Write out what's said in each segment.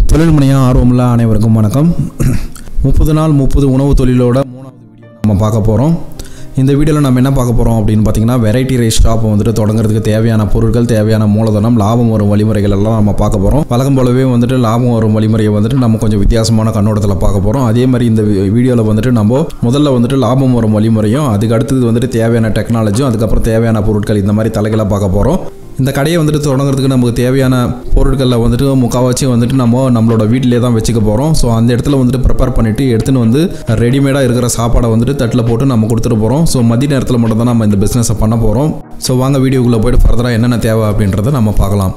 தொழில் முனையாக ஆர்வமுள்ள அனைவருக்கும் வணக்கம் முப்பது நாள் முப்பது உணவு தொழிலோட மூணாவது வீடியோ நம்ம பார்க்க போகிறோம் இந்த வீடியோவில் நம்ம என்ன பார்க்க போகிறோம் அப்படின்னு பார்த்தீங்கன்னா வெரைட்டி ரைஸ் ஷாப்பை வந்துட்டு தொடங்குறதுக்கு தேவையான பொருட்கள் தேவையான மூலதனம் லாபம் வரும் வழிமுறைகள் எல்லாம் நம்ம பார்க்க போகிறோம் வழக்கம் போலவே வந்துட்டு லாபம் வரும் வழிமுறையை வந்துட்டு நம்ம கொஞ்சம் வித்தியாசமான கண்ணோட்டத்தில் பார்க்க போகிறோம் அதே மாதிரி இந்த வீடியோவில் வந்துட்டு நம்ம முதல்ல வந்துட்டு லாபம் வரும் வழிமுறையும் அதுக்கு அடுத்தது வந்துட்டு தேவையான டெக்னாலஜியும் அதுக்கப்புறம் தேவையான பொருட்கள் இந்த மாதிரி தலைகளாக பார்க்க போகிறோம் இந்த கடையை வந்துட்டு தொடங்குறதுக்கு நமக்கு தேவையான பொருட்களில் வந்துட்டு முக்கால்வாசி வந்துட்டு நம்ம நம்மளோட வீட்டிலே தான் வச்சுக்க போகிறோம் ஸோ அந்த இடத்துல வந்துட்டு ப்ரிப்பேர் பண்ணிவிட்டு எடுத்துன்னு வந்து ரெடிமேடாக இருக்கிற சாப்பாடை வந்துட்டு தட்டில் போட்டு நம்ம கொடுத்துட்டு போகிறோம் ஸோ மதிய நேரத்தில் மட்டும் தான் நம்ம இந்த பிஸ்னஸை பண்ண போகிறோம் ஸோ வாங்க வீடியோக்குள்ளே போயிட்டு ஃபர்தராக என்னென்ன தேவை அப்படின்றத நம்ம பார்க்கலாம்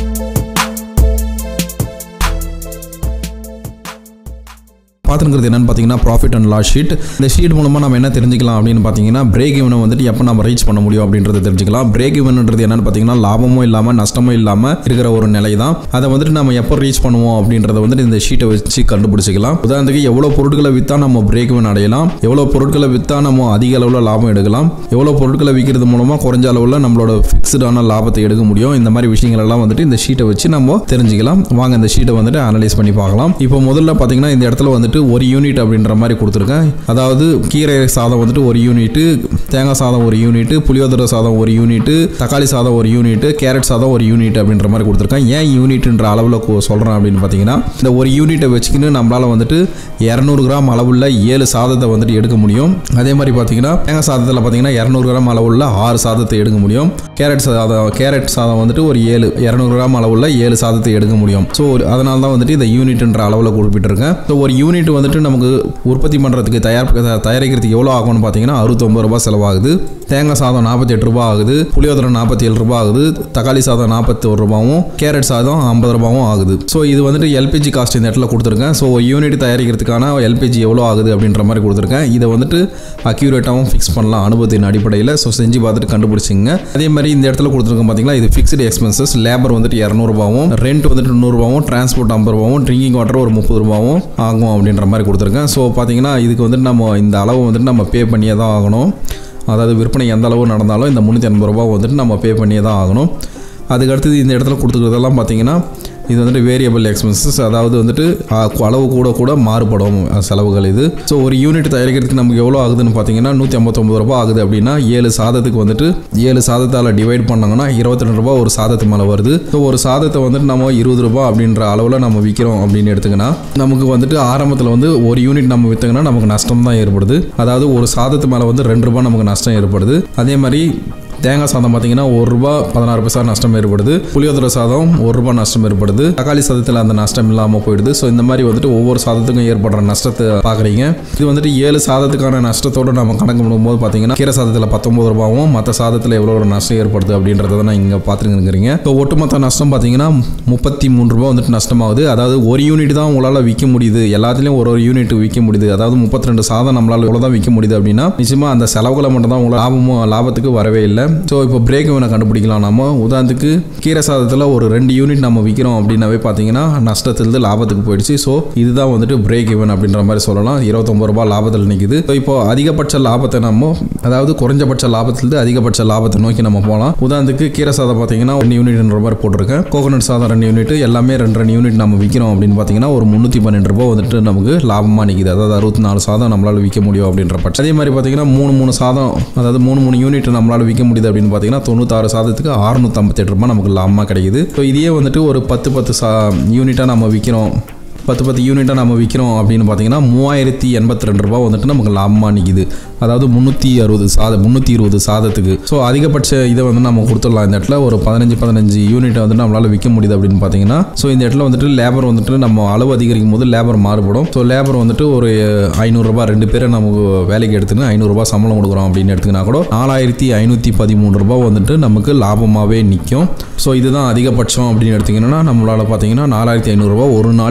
பார்த்துருக்கிறது என்னன்னு பார்த்தீங்கன்னா ப்ராஃபிட் அண்ட் லாஸ் ஷீட் இந்த ஷீட் மூலமாக நம்ம என்ன தெரிஞ்சுக்கலாம் அப்படின்னு பார்த்தீங்கன்னா பிரேக் இவனை வந்துட்டு எப்போ நம்ம ரீச் பண்ண முடியும் அப்படின்றத தெரிஞ்சுக்கலாம் பிரேக் இவன்ன்றது என்னன்னு பார்த்தீங்கன்னா லாபமும் இல்லாமல் நஷ்டமும் இல்லாமல் இருக்கிற ஒரு நிலை தான் அதை வந்துட்டு நம்ம எப்போ ரீச் பண்ணுவோம் அப்படின்றத வந்துட்டு இந்த ஷீட்டை வச்சு கண்டுபிடிச்சிக்கலாம் உதாரணத்துக்கு எவ்வளோ பொருட்களை விற்றா நம்ம பிரேக் இவன் அடையலாம் எவ்வளோ பொருட்களை விற்றா நம்ம அதிக அளவில் லாபம் எடுக்கலாம் எவ்வளோ பொருட்களை விற்கிறது மூலமாக குறைஞ்ச அளவில் நம்மளோட ஃபிக்ஸ்டான லாபத்தை எடுக்க முடியும் இந்த மாதிரி விஷயங்கள் எல்லாம் வந்துட்டு இந்த ஷீட்டை வச்சு நம்ம தெரிஞ்சுக்கலாம் வாங்க இந்த ஷீட்டை வந்துட்டு அனலைஸ் பண்ணி பார்க்கலாம் இப்போ முதல்ல பார்த்தீங்கன்னா இந்த இடத்துல வந்துட்டு ஒரு யூனிட் அப்படின்ற மாதிரி கொடுத்துருக்கேன் அதாவது கீரை சாதம் வந்துட்டு ஒரு யூனிட்டு தேங்காய் சாதம் ஒரு யூனிட்டு புளியோதரை சாதம் ஒரு யூனிட்டு தக்காளி சாதம் ஒரு யூனிட்டு கேரட் சாதம் ஒரு யூனிட் அப்படின்ற மாதிரி கொடுத்துருக்கேன் ஏன் யூனிட்ன்ற அளவில் சொல்கிறேன் அப்படின்னு பார்த்தீங்கன்னா இந்த ஒரு யூனிட்டை வச்சுக்கின்னு நம்மளால் வந்துட்டு இரநூறு கிராம் அளவுள்ள ஏழு சாதத்தை வந்துட்டு எடுக்க முடியும் அதே மாதிரி பார்த்தீங்கன்னா தேங்காய் சாதத்தில் பார்த்தீங்கன்னா இரநூறு கிராம் அளவுள்ள ஆறு சாதத்தை எடுக்க முடியும் கேரட் சாதம் கேரட் சாதம் வந்துட்டு ஒரு ஏழு இரநூறு கிராம் அளவுள்ள ஏழு சாதத்தை எடுக்க முடியும் ஸோ அதனால தான் வந்துட்டு இந்த யூனிட்ன்ற அளவில் குறிப்பிட்டிருக்கேன் ஸோ ஒரு யூனிட் வந்துட்டு நமக்கு உற்பத்தி பண்ணுறதுக்கு தயார் தயாரிக்கிறதுக்கு எவ்வளோ ஆகும்னு பார்த்தீங்கன்னா அறுபத்தொம்பது ரூபாய் செலவாகுது தேங்காய் சாதம் நாற்பத்தி எட்டு ரூபா ஆகுது புளியோதரை நாற்பத்தி ஏழு ரூபா ஆகுது தக்காளி சாதம் நாற்பத்தி ஒரு ரூபாவும் கேரட் சாதம் ஐம்பது ரூபாவும் ஆகுது ஸோ இது வந்துட்டு எல்பிஜி காஸ்ட் இந்த இடத்துல கொடுத்துருக்கேன் ஸோ யூனிட் தயாரிக்கிறதுக்கான எல்பிஜி எவ்வளோ ஆகுது அப்படின்ற மாதிரி கொடுத்துருக்கேன் இதை வந்துட்டு அக்யூரேட்டாகவும் ஃபிக்ஸ் பண்ணலாம் அனுபவத்தின் அடிப்படையில் ஸோ செஞ்சு பார்த்துட்டு கண்டுபிடிச்சிங்க அதே மாதிரி இந்த இடத்துல கொடுத்துருக்கோம் பார்த்தீங்களா இது ஃபிக்ஸ்டு எக்ஸ்பென்சஸ் லேபர் வந்துட்டு இரநூறுபாவும் ரெண்ட் வந்துட்டு நூறுரூபாவும் டிரான்ஸ்போர்ட் ஐம்பது ரூபாவும் ட்ரிங்கிங் வாட்டர் ஒரு முப்பது ரூபாவும் ஆகும் அப்படின்ற மாதிரி கொடுத்துருக்கேன் ஸோ பார்த்தீங்கன்னா இதுக்கு வந்துட்டு நம்ம இந்த அளவு வந்துட்டு நம்ம பே பண்ணியே தான் ஆகணும் அதாவது விற்பனை எந்த அளவு நடந்தாலும் இந்த முந்நூற்றி எண்பது ரூபா வந்துட்டு நம்ம பே பண்ணியே தான் ஆகணும் அதுக்கு அடுத்தது இந்த இடத்துல கொடுத்துக்கிறதெல்லாம் பார்த்தீங்கன்னா இது வந்துட்டு வேரியபிள் எக்ஸ்பென்சஸ் அதாவது வந்துட்டு அளவு கூட கூட மாறுபடும் செலவுகள் இது ஸோ ஒரு யூனிட் தயாரிக்கிறதுக்கு நமக்கு எவ்வளோ ஆகுதுன்னு பார்த்தீங்கன்னா நூற்றி ஐம்பத்தொம்பது ரூபா ஆகுது அப்படின்னா ஏழு சாதத்துக்கு வந்துட்டு ஏழு சாதத்தால் டிவைட் பண்ணாங்கன்னா இருபத்தி ரெண்டு ரூபா ஒரு சாதத்து மேலே வருது ஸோ ஒரு சாதத்தை வந்துட்டு நம்ம இருபது ரூபா அப்படின்ற அளவில் நம்ம விற்கிறோம் அப்படின்னு எடுத்துக்கினா நமக்கு வந்துட்டு ஆரம்பத்தில் வந்து ஒரு யூனிட் நம்ம விற்றுங்கன்னா நமக்கு நஷ்டம் தான் ஏற்படுது அதாவது ஒரு சாதத்து மேலே வந்து ரெண்டு ரூபா நமக்கு நஷ்டம் ஏற்படுது அதே மாதிரி தேங்காய் சாதம் பார்த்தீங்கன்னா ஒரு ரூபா பதினாறு பைசா நஷ்டம் ஏற்படுது புளியோதரை சாதம் ஒரு ரூபா நஷ்டம் ஏற்படுது தக்காளி சாதத்தில் அந்த நஷ்டம் இல்லாமல் போயிடுது ஸோ இந்த மாதிரி வந்துட்டு ஒவ்வொரு சாதத்துக்கும் ஏற்படுற நஷ்டத்தை பார்க்குறீங்க இது வந்துட்டு ஏழு சாதத்துக்கான நஷ்டத்தோடு நம்ம கணக்கு பண்ணும்போது பார்த்தீங்கன்னா கீரை சாதத்தில் பத்தொம்பது ரூபாவும் மற்ற சாதத்தில் எவ்வளோ ஒரு நஷ்டம் ஏற்படுது அப்படின்றத நான் இங்கே பார்த்துருக்கிறீங்க ஸோ ஒட்டுமொத்த நஷ்டம் பார்த்தீங்கன்னா முப்பத்தி மூணு ரூபா வந்துட்டு நஷ்டமாகுது அதாவது ஒரு யூனிட் தான் உங்களால் விற்க முடியுது எல்லாத்துலேயும் ஒரு ஒரு யூனிட் விற்க முடியுது அதாவது முப்பத்தி ரெண்டு சாதம் நம்மளால் எவ்வளோ தான் விற்க முடியுது அப்படின்னா நிச்சயமாக அந்த செலவுகளை மட்டும் தான் உங்களால் லாபமும் லாபத்துக்கு வரவே இல்லை ஸோ இப்போ பிரேக் இவனை கண்டுபிடிக்கலாம் நம்ம உதாரணத்துக்கு கீரை சாதத்தில் ஒரு ரெண்டு யூனிட் நம்ம விற்கிறோம் அப்படின்னாவே பார்த்தீங்கன்னா நஷ்டத்துலேருந்து லாபத்துக்கு போயிடுச்சு ஸோ இதுதான் வந்துட்டு பிரேக் இவன் அப்படின்ற மாதிரி சொல்லலாம் இருபத்தொம்பது ரூபாய் லாபத்தில் நிற்குது ஸோ இப்போ அதிகபட்ச லாபத்தை நம்ம அதாவது குறைஞ்சபட்ச லாபத்திலிருந்து அதிகபட்ச லாபத்தை நோக்கி நம்ம போகலாம் உதாரணத்துக்கு கீரை சாதம் பார்த்தீங்கன்னா ரெண்டு யூனிட்ன்ற மாதிரி போட்டிருக்கேன் கோகோனட் சாதம் ரெண்டு யூனிட் எல்லாமே ரெண்டு ரெண்டு யூனிட் நம்ம விற்கிறோம் அப்படின்னு பார்த்தீங்கன்னா ஒரு முந்நூற்றி பன்னெண்டு ரூபாய் வந்துட்டு நமக்கு லாபமாக நிற்குது அதாவது அறுபத்தி நாலு சாதம் நம்மளால் விற்க முடியும் அப்படின்ற பட்சம் அதே மாதிரி பார்த்தீங்கன்னா மூணு மூணு சாதம் அதாவது மூணு மூணு யூனிட் நம்மளால் விற்க முடியுது அப்படின்னு பார்த்தீங்கன்னா தொண்ணூத்தாறு சாதத்துக்கு அறுநூற்றம்பத்தெட்டு ரூபாய் நமக்கு லாபமாக கிடைக்குது ஸோ இதே வந்துட்டு ஒரு பத்து பத்து சா யூனிட்டாக நம்ம விற்கிறோம் பத்து பத்து யூனிட்டாக நம்ம விற்கிறோம் அப்படின்னு பார்த்தீங்கன்னா மூவாயிரத்தி எண்பத்தி ரெண்டு ரூபா வந்துட்டு நமக்கு லாபமாக நிற்கிது அதாவது முந்நூற்றி அறுபது சாதம் முந்நூற்றி இருபது சாதத்துக்கு ஸோ அதிகபட்ச இதை வந்து நம்ம கொடுத்துடலாம் இந்த இடத்துல ஒரு பதினஞ்சு பதினஞ்சு யூனிட்டை வந்துட்டு நம்மளால் விற்க முடியுது அப்படின்னு பார்த்தீங்கன்னா ஸோ இந்த இடத்துல வந்துட்டு லேபர் வந்துட்டு நம்ம அளவு அதிகரிக்கும் போது லேபர் மாறுபடும் ஸோ லேபர் வந்துட்டு ஒரு ஐநூறுரூபா ரெண்டு பேரை நம்ம வேலைக்கு எடுத்துன்னு ஐநூறுரூபா சம்பளம் கொடுக்குறோம் அப்படின்னு எடுத்துக்கினா கூட நாலாயிரத்தி ஐநூற்றி பதிமூணு ரூபா வந்துட்டு நமக்கு லாபமாகவே நிற்கும் ஸோ இதுதான் அதிகபட்சம் அப்படின்னு எடுத்திங்கன்னா நம்மளால் பார்த்தீங்கன்னா நாலாயிரத்தி ஐநூறுரூவா ஒரு நாளைக்கு வந்துட்டு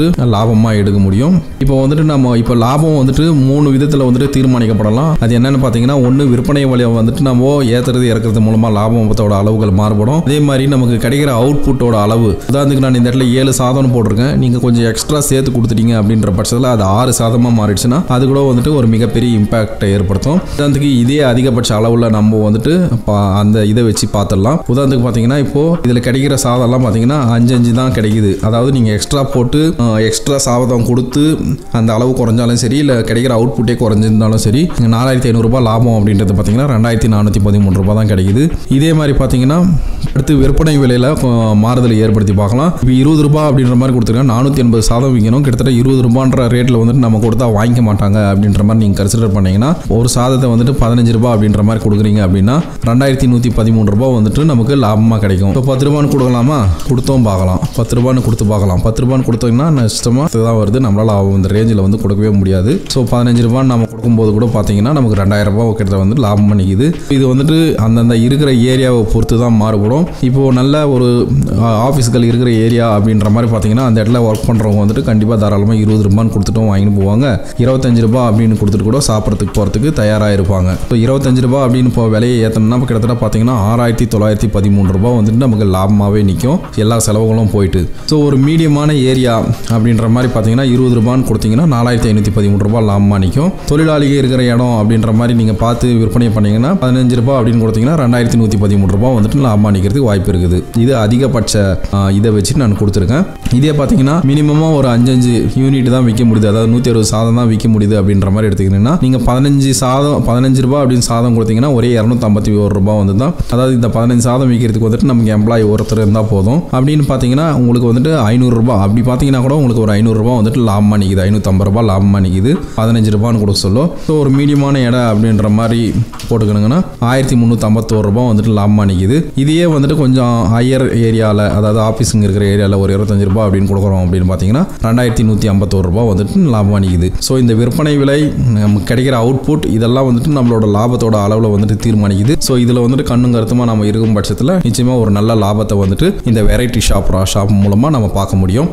வந்துட்டு லாபமாக எடுக்க முடியும் இப்போ வந்துட்டு நம்ம இப்போ லாபம் வந்துட்டு மூணு விதத்தில் வந்துட்டு தீர்மானிக்கப்படலாம் அது என்னன்னு பார்த்தீங்கன்னா ஒன்று விற்பனை வழியை வந்துட்டு நம்ம ஏற்றுறது இறக்குறது மூலமாக லாபத்தோட அளவுகள் மாறுபடும் அதே மாதிரி நமக்கு கிடைக்கிற அவுட்புட்டோட அளவு உதாரணத்துக்கு நான் இந்த இடத்துல ஏழு சாதம் போட்டிருக்கேன் நீங்கள் கொஞ்சம் எக்ஸ்ட்ரா சேர்த்து கொடுத்துட்டீங்க அப்படின்ற பட்சத்தில் அது ஆறு சாதமாக மாறிடுச்சுன்னா அது கூட வந்துட்டு ஒரு மிகப்பெரிய இம்பாக்டை ஏற்படுத்தும் உதாரணத்துக்கு இதே அதிகபட்ச அளவில் நம்ம வந்துட்டு பா- அந்த இதை வச்சு பார்த்துடலாம் உதாரணத்துக்கு பார்த்தீங்கன்னா இப்போ இதில் கிடைக்கிற சாதம்லாம் பார்த்தீங்கன்னா அஞ்சு அஞ்சு தான் கிடைக்குது அதாவது நீங்கள் எக்ஸ்ட்ரா போட்டு எக்ஸ்ட்ரா சாதம் கொடுத்து அந்த அளவு குறைஞ்சாலும் சரி இல்லை கிடைக்கிற அவுட்புட்டே குறைஞ்சிருந்தாலும் சரி நாலாயிரத்தி ஐநூறுரூபா லாபம் அப்படின்றது பார்த்தீங்கன்னா ரெண்டாயிரத்தி நானூற்றி பதிமூணு ரூபாய் தான் கிடைக்குது இதே மாதிரி பார்த்தீங்கன்னா அடுத்து விற்பனை விலையில் மாறுதலை ஏற்படுத்தி பார்க்கலாம் இப்போ இருபது ரூபாய் அப்படின்ற மாதிரி கொடுத்துருக்காங்க நானூற்றி எண்பது சாதம் விற்கணும் கிட்டத்தட்ட இருபது ரூபான்ற ரேட்டில் வந்துட்டு நம்ம கொடுத்தா வாங்கிக்க மாட்டாங்க அப்படின்ற மாதிரி நீங்கள் கன்சிடர் பண்ணீங்கன்னா ஒரு சாதத்தை வந்துட்டு பதினஞ்சு ரூபாய் அப்படின்ற மாதிரி கொடுக்குறீங்க அப்படின்னா ரெண்டாயிரத்தி நூற்றி பதிமூணு ரூபாய் வந்துட்டு நமக்கு லாபமாக கிடைக்கும் இப்போ பத்து ரூபான்னு கொடுக்கலாமா கொடுத்தோம் பார்க்கலாம் பத்து ரூபான்னு கொடுத்து பார்க்கலாம் பத்து ரூபான்னு கொடுத்தோம்னா நஷ்டமாக தான் வருது நம்மளால் அந்த ரேஞ்சில் வந்து கொடுக்கவே முடியாது ஸோ பதினஞ்சு ரூபான்னு நம்ம கொடுக்கும்போது கூட பார்த்தீங்கன்னா நமக்கு ரெண்டாயிரம் ரூபாய் கிட்ட வந்து லாபம் பண்ணிக்குது இது வந்துட்டு அந்தந்த இருக்கிற ஏரியாவை பொறுத்து தான் மாறுபடும் இப்போ நல்ல ஒரு ஆஃபீஸ்கள் இருக்கிற ஏரியா அப்படின்ற மாதிரி பார்த்தீங்கன்னா அந்த இடத்துல ஒர்க் பண்ணுறவங்க வந்துட்டு கண்டிப்பாக தாராளமாக இருபது ரூபான்னு கொடுத்துட்டும் வாங்கிட்டு போவாங்க இருபத்தஞ்சு ரூபாய் அப்படின்னு கொடுத்துட்டு கூட சாப்பிட்றதுக்கு போகிறதுக்கு தயாராக இருப்பாங்க ஸோ இருபத்தஞ்சு ரூபாய் அப்படின்னு இப்போ விலையை ஏற்றணும்னா கிட்டத்தட்ட பார்த்தீங்கன்னா ஆறாயிரத்தி தொள்ளாயிரத்தி பதிமூணு ரூபாய் வந்துட்டு நமக்கு லாபமாகவே நிற்கும் எல்லா செலவுகளும் போயிட்டு ஸோ ஒரு மீடியமான ஏரியா அப்படின்ற மாதிரி பார்த்தீங்கன்னா இருபது ரூபான்னு கொடுத்தீங்கன்னா நாலாயிரத்தி ஐநூற்றி பதிமூணு ரூபாய் லாபமாக நிற்கும் தொழிலாளிகள் இருக்கிற இடம் அப்படின்ற மாதிரி நீங்கள் பார்த்து விற்பனை பண்ணீங்கன்னா பதினஞ்சு ரூபாய் அப்படின்னு கொடுத்தீங்கன்னா ரெண்டாயிரத்தி நூற்றி பதிமூணு ரூபாய் வந்துட்டு லாபமாக நிற்கிறதுக்கு வாய்ப்பு இருக்குது இது அதிகபட்ச ஆ, இதை வச்சு நான் கொடுத்துருக்கேன் இதே பார்த்தீங்கன்னா மினிமமாக ஒரு அஞ்சஞ்சு யூனிட் தான் விற்க முடியுது அதாவது நூற்றி அறுபது சாதம் தான் விற்க முடியுது அப்படின்ற மாதிரி எடுத்துக்கிட்டீங்கன்னா நீங்கள் பதினஞ்சு சாதம் பதினஞ்சு ரூபாய் அப்படின்னு சாதம் கொடுத்தீங்கன்னா ஒரே இரநூத்தம்பத்தி ஒரு ரூபாய் வந்து தான் அதாவது இந்த பதினஞ்சு சாதம் விற்கிறதுக்கு வந்துட்டு நமக்கு எம்ப்ளாயி ஒருத்தர் இருந்தால் போதும் அப்படின்னு பார்த்தீங்கன்னா உங்களுக்கு வந்துட்டு ஐநூறுரூபா அப்படி பார்த்தீங்கன்னா கூட உங்களுக்கு ஒரு ஐநூறுரூபா வந்துட்டு லாபமாக நிற்குது ஐநூற்றம்பது ரூபாய் லாபமாக நிற்குது பதினஞ்சு ரூபான்னு கொடுக்க சொல்லும் ஸோ ஒரு மீடியமான இடம் அப்படின்ற மாதிரி போட்டுக்கணுங்கன்னா ஆயிரத்தி முந்நூற்றம்பத்தோரு ரூபாய் வந்துட்டு லாபமாக நிற்குது இதையே வந்துட்டு கொஞ்சம் ஹையர் ஏரியாவில் அதாவது ஆஃபீஸுங்க இருக்கிற ஏரியாவில் ஒரு இருபத்தஞ்சு ரூபாய் அப்படின்னு கொடுக்குறோம் அப்படின்னு பார்த்தீங்கன்னா ரெண்டாயிரத்தி நூற்றி ஐம்பத்தோரு ரூபாய் வந்துட்டு லாபமாக நிற்குது ஸோ இந்த விற்பனை விலை நமக்கு கிடைக்கிற அவுட்புட் இதெல்லாம் வந்துட்டு நம்மளோட லாபத்தோட அளவில் வந்துட்டு தீர்மானிக்குது ஸோ இதில் வந்துட்டு கண்ணும் கருத்துமாக நம்ம இருக்கும் பட்சத்தில் நிச்சயமாக ஒரு நல்ல லாபத்தை வந்துட்டு இந்த வெரைட்டி ஷாப் ஷாப் மூலமாக நம்ம பார்க்க முடியும்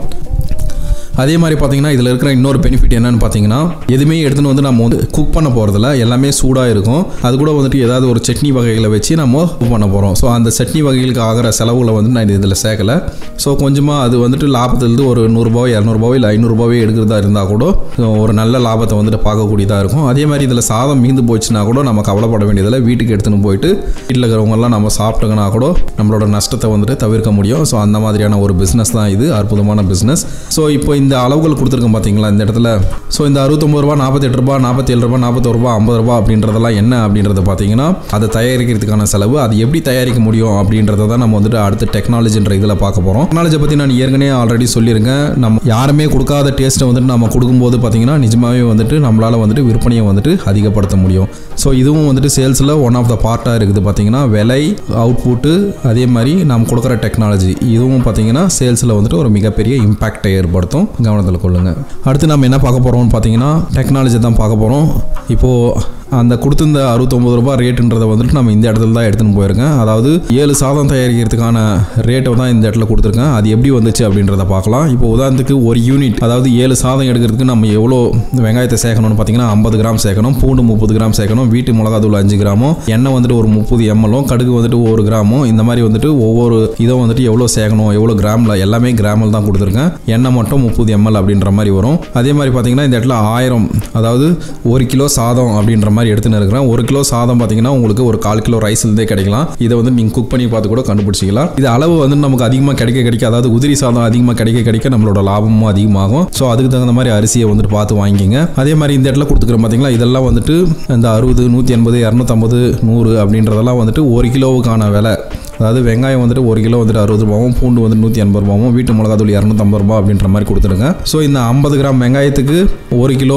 அதே மாதிரி பார்த்தீங்கன்னா இதில் இருக்கிற இன்னொரு பெனிஃபிட் என்னன்னு பார்த்தீங்கன்னா எதுவுமே எடுத்துன்னு வந்து நம்ம வந்து குக் பண்ண போகிறதில்ல எல்லாமே சூடாக இருக்கும் அது கூட வந்துட்டு ஏதாவது ஒரு சட்னி வகைகளை வச்சு நம்ம குக் பண்ண போகிறோம் ஸோ அந்த சட்னி வகைகளுக்கு ஆகிற செலவுகளை வந்து நான் இதில் சேர்க்கல ஸோ கொஞ்சமாக அது வந்துட்டு லாபத்திலிருந்து ஒரு நூறுரூபாவோ இரநூறுபாவோ இல்லை ஐநூறுரூபாவோ எடுக்கிறதா இருந்தால் கூட ஒரு நல்ல லாபத்தை வந்துட்டு பார்க்கக்கூடியதாக இருக்கும் அதே மாதிரி இதில் சாதம் மீந்து போச்சுன்னா கூட நம்ம கவலைப்பட வேண்டியதில்லை வீட்டுக்கு எடுத்துன்னு போயிட்டு வீட்டில் இருக்கிறவங்கெல்லாம் நம்ம சாப்பிட்டுங்கன்னா கூட நம்மளோட நஷ்டத்தை வந்துட்டு தவிர்க்க முடியும் ஸோ அந்த மாதிரியான ஒரு பிஸ்னஸ் தான் இது அற்புதமான பிஸ்னஸ் ஸோ இப்போ இந்த அளவுகள் கொடுத்துருக்கோம் பார்த்தீங்களா இந்த இடத்துல ஸோ இந்த அறுபத்தொம்பது ரூபா நாற்பத்தெட்டு ரூபா நாற்பத்தேழு ரூபா நாற்பத்தொரு ரூபா ஐம்பது ரூபா அப்படின்றதெல்லாம் என்ன அப்படின்றத பார்த்தீங்கன்னா அதை தயாரிக்கிறதுக்கான செலவு அது எப்படி தயாரிக்க முடியும் அப்படின்றத தான் நம்ம வந்துட்டு அடுத்த டெக்னாலஜின்ற இதில் பார்க்க போகிறோம் டெக்னாலஜி பற்றி நான் ஏற்கனவே ஆல்ரெடி சொல்லியிருக்கேன் நம்ம யாருமே கொடுக்காத டேஸ்ட்டை வந்துட்டு நம்ம கொடுக்கும்போது பார்த்தீங்கன்னா நிஜமாவே வந்துட்டு நம்மளால் வந்துட்டு விற்பனையை வந்துட்டு அதிகப்படுத்த முடியும் ஸோ இதுவும் வந்துட்டு சேல்ஸில் ஒன் ஆஃப் த பார்ட்டாக இருக்குது பார்த்தீங்கன்னா விலை அவுட்புட்டு அதே மாதிரி நாம் கொடுக்குற டெக்னாலஜி இதுவும் பார்த்தீங்கன்னா சேல்ஸில் வந்துட்டு ஒரு மிகப்பெரிய இம்பாக்டை ஏற்படுத்தும் கவனத்தில் கொள்ளுங்கள் அடுத்து நம்ம என்ன பார்க்க போகிறோம்னு பார்த்தீங்கன்னா டெக்னாலஜி தான் பார்க்க போகிறோம் இப்போது அந்த கொடுத்திருந்த அறுபத்தொம்பது ரூபாய் ரேட்டுன்றதை வந்துட்டு நம்ம இந்த இடத்துல தான் எடுத்துன்னு போயிருக்கேன் அதாவது ஏழு சாதம் தயாரிக்கிறதுக்கான ரேட்டை தான் இந்த இடத்துல கொடுத்துருக்கேன் அது எப்படி வந்துச்சு அப்படின்றத பார்க்கலாம் இப்போ உதாரணத்துக்கு ஒரு யூனிட் அதாவது ஏழு சாதம் எடுக்கிறதுக்கு நம்ம எவ்வளோ வெங்காயத்தை சேர்க்கணும்னு பார்த்தீங்கன்னா ஐம்பது கிராம் சேர்க்கணும் பூண்டு முப்பது கிராம் சேர்க்கணும் வீட்டு மிளகாத்தூள் அஞ்சு கிராமும் எண்ணெய் வந்துட்டு ஒரு முப்பது எம்எல்லும் கடுகு வந்துட்டு ஒரு கிராமும் இந்த மாதிரி வந்துட்டு ஒவ்வொரு இதுவும் வந்துட்டு எவ்வளோ சேர்க்கணும் எவ்வளோ கிராமில் எல்லாமே கிராமில் தான் கொடுத்துருக்கேன் எண்ணெய் மட்டும் முப்பது எம்எல் அப்படின்ற மாதிரி வரும் அதே மாதிரி பார்த்தீங்கன்னா இந்த இடத்துல ஆயிரம் அதாவது ஒரு கிலோ சாதம் அப்படின்ற மாதிரி எடுத்துன்னு இருக்கிறேன் ஒரு கிலோ சாதம் பார்த்தீங்கன்னா உங்களுக்கு ஒரு கால் கிலோ ரைஸ்லேருந்தே கிடைக்கலாம் இதை வந்து நீங்கள் குக் பண்ணி பார்த்து கூட கண்டுபிடிச்சிக்கலாம் இது அளவு வந்து நமக்கு அதிகமாக கிடைக்க கிடைக்க அதாவது உதிரி சாதம் அதிகமாக கிடைக்க கிடைக்க நம்மளோட லாபமும் அதிகமாகும் ஸோ அதுக்கு தகுந்த மாதிரி அரிசியை வந்துட்டு பார்த்து வாங்கிக்கிங்க அதே மாதிரி இந்த இடத்துல கொடுத்துக்கிறோம் பார்த்தீங்களா இதெல்லாம் வந்துட்டு இந்த அறுபது நூற்றி எண்பது இரநூத்தம்பது நூறு அப்படின்றதெல்லாம் வந்துட்டு ஒரு கிலோவுக்கான விலை அதாவது வெங்காயம் வந்துட்டு ஒரு கிலோ வந்துட்டு அறுபது ரூபாவும் பூண்டு வந்துட்டு நூற்றி எண்பது ரூபாவும் வீட்டு மிளகாத்தூள் இரநூத்தம்பது ரூபா அப்படின்ற மாதிரி கொடுத்துருங்க ஸோ இந்த ஐம்பது கிராம் வெங்காயத்துக்கு ஒரு கிலோ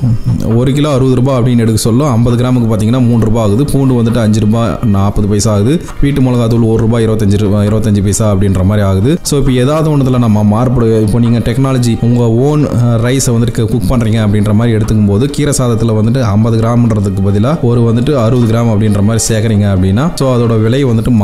ஒரு கிலோ அறுபது ரூபாய் அப்படின்னு எடுக்க சொல்லும் ஐம்பது கிராமுக்கு பார்த்தீங்கன்னா மூணு ரூபாய் ஆகுது பூண்டு வந்துட்டு அஞ்சு ரூபாய் நாற்பது பைசா ஆகுது வீட்டு மிளகாத்தூள் ஒரு ரூபாய் இருபத்தஞ்சு ரூபாய் இருபத்தஞ்சு பைசா அப்படின்ற மாதிரி ஆகுது ஸோ இப்போ ஏதாவது ஒன்றுல நம்ம மாறுபடு இப்போ நீங்கள் டெக்னாலஜி உங்கள் ஓன் ரைஸை வந்துட்டு குக் பண்ணுறீங்க அப்படின்ற மாதிரி எடுத்துக்கும் போது கீரை சாதத்தில் வந்துட்டு ஐம்பது கிராம்ன்றதுக்கு பதிலாக ஒரு வந்துட்டு அறுபது கிராம் அப்படின்ற மாதிரி சேர்க்குறீங்க அப்படின்னா ஸோ அதோட விலை வந்துட்டு மாறுப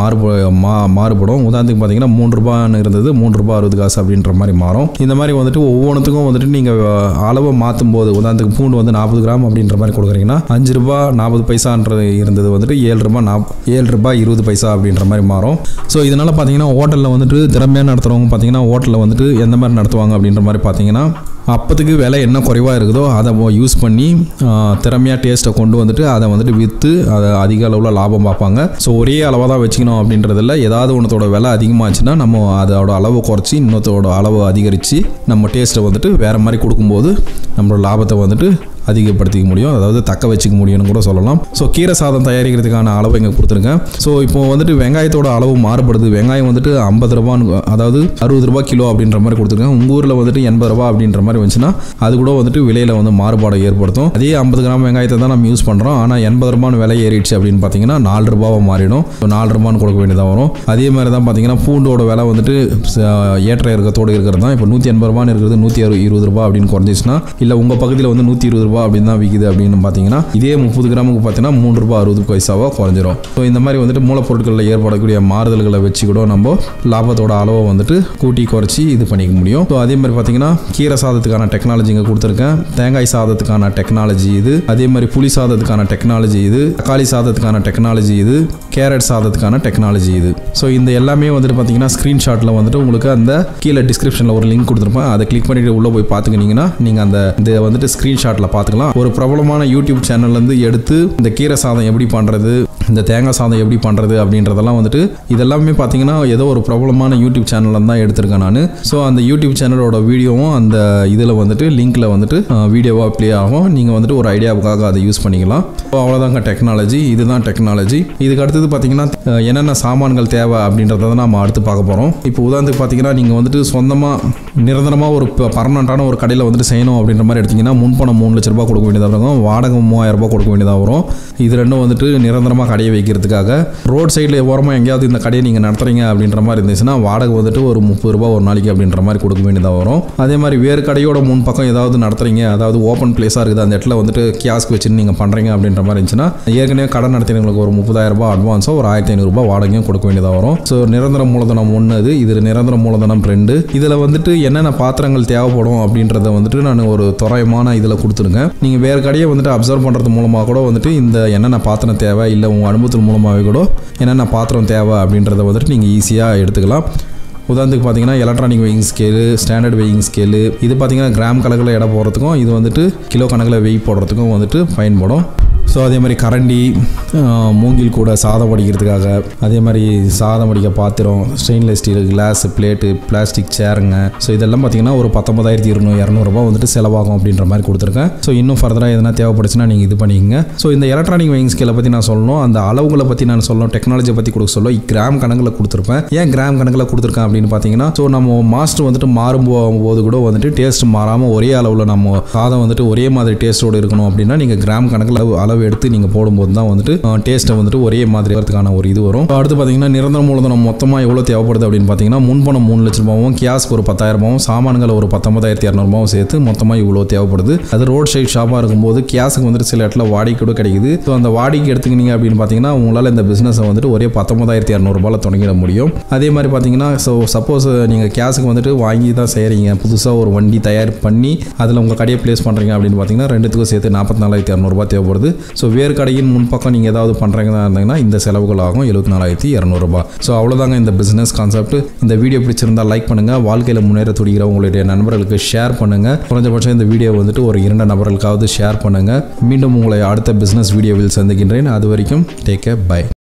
மா மாறுபடும் உதாரணத்துக்கு பார்த்தீங்கன்னா மூணு ரூபான்னு இருந்தது மூணு ரூபா அறுபது காசு அப்படின்ற மாதிரி மாறும் இந்த மாதிரி வந்துட்டு ஒவ்வொன்றுத்துக்கும் வந்துட்டு நீங்கள் அளவை மாற்றும் போது உதாரணத்துக்கு பூண்டு வந்து நாற்பது கிராம் அப்படின்ற மாதிரி கொடுக்குறீங்கன்னா அஞ்சு ரூபா நாற்பது பைசான்றது இருந்தது வந்துட்டு ஏழு ரூபா நாப் ஏழு ரூபாய் இருபது பைசா அப்படின்ற மாதிரி மாறும் ஸோ இதனால் பார்த்தீங்கன்னா ஹோட்டலில் வந்துட்டு திறமையாக நடத்துகிறவங்க பார்த்தீங்கன்னா ஹோட்டலில் வந்துட்டு எந்த மாதிரி நடத்துவாங்க அப்படின்ற மாதிரி பார்த்தீங்கன்னா அப்போதுக்கு விலை என்ன குறைவாக இருக்குதோ அதை யூஸ் பண்ணி திறமையாக டேஸ்ட்டை கொண்டு வந்துட்டு அதை வந்துட்டு விற்று அதை அதிக அளவில் லாபம் பார்ப்பாங்க ஸோ ஒரே அளவாக தான் வச்சுக்கணும் அப்படின்றதில்ல ஏதாவது ஒன்றத்தோட விலை அதிகமாச்சுன்னா நம்ம அதோட அளவை குறைச்சி இன்னொருத்தோட அளவை அதிகரித்து நம்ம டேஸ்ட்டை வந்துட்டு வேறு மாதிரி கொடுக்கும்போது நம்மளோட லாபத்தை வந்துட்டு அதிகப்படுத்திக்க முடியும் அதாவது தக்க வச்சுக்க முடியும்னு கூட சொல்லலாம் ஸோ கீரை சாதம் தயாரிக்கிறதுக்கான அளவு இங்கே கொடுத்துருக்கேன் ஸோ இப்போ வந்துட்டு வெங்காயத்தோட அளவு மாறுபடுது வெங்காயம் வந்துட்டு ஐம்பது ரூபான்னு அதாவது அறுபது ரூபா கிலோ அப்படின்ற மாதிரி கொடுத்துருக்கேன் உங்கள் ஊரில் வந்துட்டு எண்பது ரூபா அப்படின்ற மாதிரி வந்துச்சுன்னா அது கூட வந்துட்டு விலையில் வந்து மாறுபாடு ஏற்படுத்தும் அதே ஐம்பது கிராம் வெங்காயத்தை தான் நம்ம யூஸ் பண்ணுறோம் ஆனால் எண்பது ரூபான்னு விலை ஏறிடுச்சு அப்படின்னு பார்த்தீங்கன்னா நாலு ரூபாவாக மாறிடும் ஸோ நாலு ரூபான்னு கொடுக்க வேண்டியதாக வரும் அதே மாதிரி தான் பார்த்தீங்கன்னா பூண்டோட விலை வந்துட்டு ஏற்ற இறக்கத்தோடு இருக்கிறது தான் இப்போ நூற்றி எண்பது ரூபான்னு இருக்கிறது நூற்றி அறு இருபது ரூபா அப்படின்னு குறைஞ்சிச்சுன்னா இல்லை உங்கள் பகுதியில் வந்து நூற்றி இருபது ரூபா அப்படின்னு தான் விற்கிது அப்படின்னு பார்த்தீங்கன்னா இதே முப்பது கிராமுக்கு பார்த்தீங்கன்னா மூணு ரூபா அறுபது பைசாவாக குறைஞ்சிரும் ஸோ இந்த மாதிரி வந்துட்டு மூலப்பொருட்களில் ஏற்படக்கூடிய மாறுதல்களை வச்சு கூட நம்ம லாபத்தோட அளவை வந்துட்டு கூட்டி குறைச்சி இது பண்ணிக்க முடியும் ஸோ அதே மாதிரி பார்த்தீங்கன்னா கீரை சாதத்துக்கான டெக்னாலஜி இங்கே கொடுத்துருக்கேன் தேங்காய் சாதத்துக்கான டெக்னாலஜி இது அதே மாதிரி புளி சாதத்துக்கான டெக்னாலஜி இது தக்காளி சாதத்துக்கான டெக்னாலஜி இது கேரட் சாதத்துக்கான டெக்னாலஜி இது ஸோ இந்த எல்லாமே வந்துட்டு பார்த்தீங்கன்னா ஸ்க்ரீன்ஷாட்டில் வந்துட்டு உங்களுக்கு அந்த கீழே டிஸ்கிரிப்ஷனில் ஒரு லிங்க் கொடுத்துருப்பேன் அதை கிளிக் பண்ணிட்டு உள்ளே போய் பார்த்துக்கினீங்கன்னா நீங்கள் அந்த இதை வந்துட்டு ஸ்க்ரீன்ஷாட்டில் பார்த்துக்கலாம் ஒரு பிரபலமான யூடியூப் சேனல்லேருந்து எடுத்து இந்த கீரை சாதம் எப்படி பண்ணுறது இந்த தேங்காய் சாதம் எப்படி பண்ணுறது அப்படின்றதெல்லாம் வந்துட்டு இதெல்லாமே பார்த்தீங்கன்னா ஏதோ ஒரு பிரபலமான யூடியூப் சேனலில் தான் எடுத்திருக்கேன் நான் ஸோ அந்த யூடியூப் சேனலோட வீடியோவும் அந்த இதில் வந்துட்டு லிங்க்கில் வந்துட்டு வீடியோவாக ப்ளே ஆகும் நீங்கள் வந்துட்டு ஒரு ஐடியாவுக்காக அதை யூஸ் பண்ணிக்கலாம் ஸோ அவ்வளோதாங்க டெக்னாலஜி இதுதான் டெக்னாலஜி இதுக்கு அடுத்தது பார்த்தீங்கன்னா அஹ், என்னென்ன சாமான்கள் தேவை அப்படின்றத தான் நம்ம அடுத்து பார்க்க போகிறோம் இப்போ உதாரணத்துக்கு பார்த்தீங்கன்னா நீங்கள் வந்துட்டு சொந்தமாக நிரந்தரமாக ஒரு பர்மனண்ட்டான ஒரு கடையில் வந்துட்டு செய்யணும் அப்படின்ற மாதிரி எடுத்தீங்கன்னா முன்பணம் மூணு லட்ச ரூபாய் கொடுக்க வேண்டியதாக இருக்கும் வாடகை மூவாயிரம் ரூபாய் கொடுக்க வேண்டியதாக வரும் இது ரெண்டும் வந்துட்டு நிரந்தரமாக கடையை வைக்கிறதுக்காக ரோட் சைடில் ஓரமாக எங்கேயாவது இந்த கடையை நீங்கள் நடத்துறீங்க அப்படின்ற மாதிரி இருந்துச்சுன்னா வாடகை வந்துட்டு ஒரு முப்பது ரூபாய் ஒரு நாளைக்கு அப்படின்ற மாதிரி கொடுக்க வேண்டியதாக வரும் அதே மாதிரி வேறு கடையோட முன் பக்கம் ஏதாவது நடத்துறீங்க அதாவது ஓப்பன் பிளேஸாக இருக்குது அந்த இடத்துல வந்துட்டு கியாஸ்க் வச்சுன்னு நீங்கள் பண்ணுறீங்க அப்படின்ற மாதிரி இருந்துச்சுன்னா ஏற்கனவே கடை நடத்தினவங்களுக்கு ஒரு முப்பதாயிரம் ரூபாய் அட்வான்ஸோ ஒரு ஆயிரத்தி ஐநூறுரூபா வாடகையும் கொடுக்க வேண்டியதாக வரும் ஸோ நிரந்தர மூலதனம் ஒன்று இது இது நிரந்தர மூலதனம் ரெண்டு இதில் வந்துட்டு என்னென்ன பாத்திரங்கள் தேவைப்படும் அப்படின்றத வந்துட்டு நான் ஒரு தோராயமான இதில் கொடுத்துருங்க நீங்கள் வேறு கடையை வந்துட்டு அப்சர்வ் பண்ணுறது மூலமாக கூட வந்துட்டு இந்த என்னென்ன பாத்திரம் தேவை இல்லை உங்கள் அனுபவத்தின் மூலமாகவே கூட என்னென்ன பாத்திரம் தேவை அப்படின்றத வந்துட்டு நீங்கள் ஈஸியாக எடுத்துக்கலாம் உதாரணத்துக்கு பார்த்தீங்கன்னா electronic weighing scale standard weighing scale இது பார்த்தீங்கன்னா கிராம் கணக்கில் எடை போடுறதுக்கும் இது வந்துட்டு கிலோ கணக்கில் வெயிட் போடுறதுக்கும் வந்துட்டு பயன்படும் ஸோ அதே மாதிரி கரண்டி ஆஹ், மூங்கில் கூட சாதம் வடிக்கிறதுக்காக அதே மாதிரி சாதம் வடிக்க பாத்திரம் stainless steel glass plate plastic சேருங்க ஸோ இதெல்லாம் பார்த்தீங்கன்னா ஒரு பத்தொன்பதாயிரத்தி இருநூறு இரநூறுபா வந்துட்டு செலவாகும் அப்படின்ற மாதிரி கொடுத்துருக்கேன் ஸோ இன்னும் ஃபர்தராக எதனா தேவைப்படுச்சுன்னா நீங்கள் இது பண்ணிக்கங்க ஸோ இந்த எலக்ட்ரானிக் வெயிங் ஸ்கேலை பற்றி நான் சொல்லணும் அந்த அளவுகளை பற்றி நான் சொல்லணும் டெக்னாலஜியை பற்றி கொடுக்க சொல்ல கிராம் கணக்கில் கொடுத்துருப்பேன் ஏன் கிராம் கணக்கில் கொடுத்துருக்கேன் அப்படின்னு பார்த்தீங்கன்னா ஸோ நம்ம மாஸ்டர் வந்துட்டு மாறும் போது கூட வந்துட்டு டேஸ்ட் மாறாமல் ஒரே அளவில் நம்ம சாதம் வந்துட்டு ஒரே மாதிரி டேஸ்ட்டோடு இருக்கணும் அப்படின்னா நீங்கள் கிராம் கணக்கில் அளவு அளவு எடுத்து நீங்கள் போடும்போது தான் வந்துட்டு டேஸ்ட்டை வந்துட்டு ஒரே மாதிரி வரதுக்கான ஒரு இது வரும் அடுத்து பார்த்தீங்கன்னா நிரந்தர மூலதனம் மொத்தமாக எவ்வளோ தேவைப்படுது அப்படின்னு பார்த்தீங்கன்னா முன்பணம் மூணு லட்ச ரூபாவும் கியாஸ்க்கு ஒரு பத்தாயிரம் ரூபாவும் சாமான்களை ஒரு பத்தொன்பதாயிரத்தி இரநூறுபாவும் சேர்த்து மொத்தமாக இவ்வளோ தேவைப்படுது அது ரோட் சைட் ஷாப்பாக இருக்கும்போது கியாஸுக்கு வந்துட்டு சில இடத்துல வாடகை கூட கிடைக்குது ஸோ அந்த வாடகைக்கு எடுத்துக்கினீங்க அப்படின்னு பார்த்தீங்கன்னா உங்களால் இந்த பிஸ்னஸை வந்துட்டு ஒரே பத்தொன்பதாயிரத்தி இரநூறுபாவில் தொடங்கிட முடியும் அதே மாதிரி பார்த்தீங்கன்னா ஸோ சப்போஸ் நீங்கள் கேஸுக்கு வந்துட்டு வாங்கி தான் செய்கிறீங்க புதுசாக ஒரு வண்டி தயார் பண்ணி அதில் உங்கள் கடையை ப்ளேஸ் பண்ணுறீங்க அப்படின்னு பார்த்தீங்கன்னா ரெண்டுத்துக்கும் சேர்த்து நாற்பத்தி நாலாயிரத்தி இரநூறுபா தேவைப்படுது ஸோ வேறு கடையின் முன்பக்கம் நீங்கள் ஏதாவது பண்ணுறீங்கன்னா இருந்தீங்கன்னா இந்த செலவுகள் ஆகும் எழுபத்தி நாலாயிரத்தி இரநூறுபா ஸோ அவ்வளோதாங்க இந்த பிஸ்னஸ் கான்செப்ட் இந்த வீடியோ பிடிச்சிருந்தா லைக் பண்ணுங்கள் வாழ்க்கையில் முன்னேற துடிக்கிற உங்களுடைய நண்பர்களுக்கு ஷேர் பண்ணுங்கள் குறைஞ்சபட்சம் இந்த வீடியோ வந்துட்டு ஒரு இரண்டு நபர்களுக்காவது ஷேர் பண்ணுங்கள் மீண்டும் உங்களை அடுத்த பிஸ்னஸ் வீடியோவில் சந்திக்கின்றேன் அது வரைக்கும் டேக் கே பை